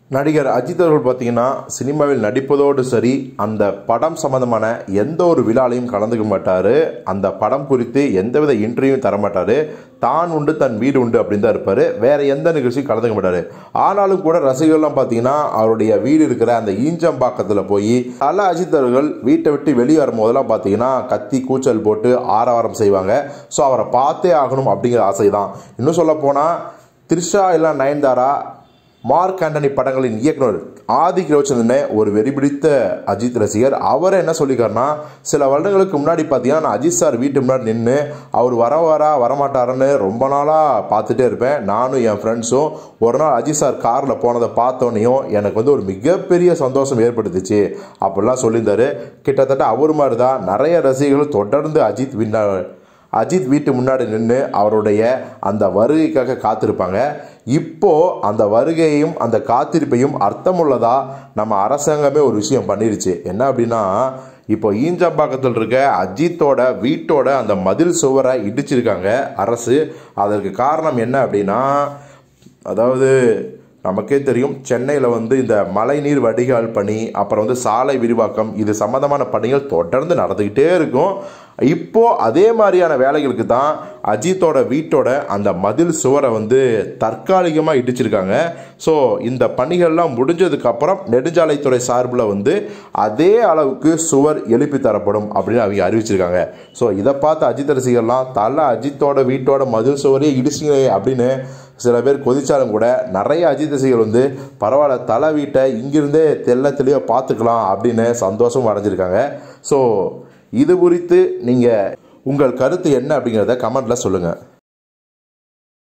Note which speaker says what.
Speaker 1: நடிகர் அஜித் அவர்கள் பார்த்தீங்கன்னா சினிமாவில் நடிப்பதோடு சரி அந்த படம் சம்பந்தமான எந்த ஒரு விழாலையும் கலந்துக்க மாட்டார் அந்த படம் குறித்து எந்தவித இன்டர்வியூவும் தர மாட்டார் தான் உண்டு தன் வீடு உண்டு அப்படின்னு தான் இருப்பார் வேற எந்த நிகழ்ச்சியும் கலந்துக்க மாட்டார் ஆனாலும் கூட ரசிகர்கள்லாம் பார்த்தீங்கன்னா அவருடைய வீடு இருக்கிற அந்த ஈஞ்சம்பாக்கத்தில் போய் தல அஜித் அவர்கள் வீட்டை விட்டு வெளியே வரும்போதெல்லாம் பார்த்தீங்கன்னா கத்தி கூச்சல் போட்டு ஆரவாரம் செய்வாங்க ஸோ அவரை பார்த்தே ஆகணும் அப்படிங்கிற ஆசை தான் இன்னும் சொல்ல போனால் த்ரிஷா இல்லை நயன்தாரா மார்க் ஆண்டனி படங்களின் இயக்குனர் ஆதி கிரோச்சந்தனே ஒரு வெறிபிடித்த அஜித் ரசிகர் அவர் என்ன சொல்லிக்காருன்னா சில வருடங்களுக்கு முன்னாடி பார்த்தீங்கன்னா நான் அஜித் சார் வீட்டு முன்னாடி நின்று அவர் வர வரா வரமாட்டாருன்னு ரொம்ப நாளாக பார்த்துட்டே இருப்பேன் நானும் என் ஃப்ரெண்ட்ஸும் ஒரு நாள் அஜித் சார் காரில் போனதை பார்த்தோன்னையும் எனக்கு வந்து ஒரு மிகப்பெரிய சந்தோஷம் ஏற்படுத்துச்சு அப்படிலாம் சொல்லியிருந்தாரு கிட்டத்தட்ட அவர் மாதிரி தான் நிறைய ரசிகர்கள் தொடர்ந்து அஜித் வின்னா அஜித் வீட்டு முன்னாடி நின்று அவருடைய அந்த வருகைக்காக காத்திருப்பாங்க இப்போ அந்த வருகையையும் அந்த காத்திருப்பையும் அர்த்தமுள்ளதா நம்ம அரசாங்கமே ஒரு விஷயம் பண்ணிருச்சு என்ன அப்படின்னா இப்போ ஈஞ்சம்பாக்கத்தில் இருக்க அஜித்தோட வீட்டோட அந்த மதில் சுவரை இடிச்சிருக்காங்க அரசு அதற்கு காரணம் என்ன அப்படின்னா அதாவது நமக்கே தெரியும் சென்னையில் வந்து இந்த மழைநீர் வடிகால் பணி அப்புறம் வந்து சாலை விரிவாக்கம் இது சம்மந்தமான பணிகள் தொடர்ந்து நடந்துக்கிட்டே இருக்கும் இப்போ அதே மாதிரியான வேலைகளுக்கு தான் அஜித்தோட வீட்டோட அந்த மதில் சுவரை வந்து தற்காலிகமாக இடிச்சிருக்காங்க ஸோ இந்த பணிகள்லாம் முடிஞ்சதுக்கப்புறம் நெடுஞ்சாலைத்துறை சார்பில் வந்து அதே அளவுக்கு சுவர் எழுப்பி தரப்படும் அப்படின்னு அவங்க அறிவிச்சிருக்காங்க ஸோ இதை பார்த்து அஜித் ரசிகர்லாம் தலை அஜித்தோட வீட்டோட மதில் சுவரே இடிச்சிங்களே அப்படின்னு சில பேர் கொதிச்சாலும் கூட நிறைய அஜித் ரசிகர்கள் வந்து பரவாயில்ல தலை வீட்டை இங்கிருந்தே தெல்ல தெளிவாக பார்த்துக்கலாம் அப்படின்னு சந்தோஷம் அடைஞ்சிருக்காங்க ஸோ இது குறித்து நீங்கள் உங்கள் கருத்து என்ன அப்படிங்கிறத கமெண்ட்டில் சொல்லுங்கள்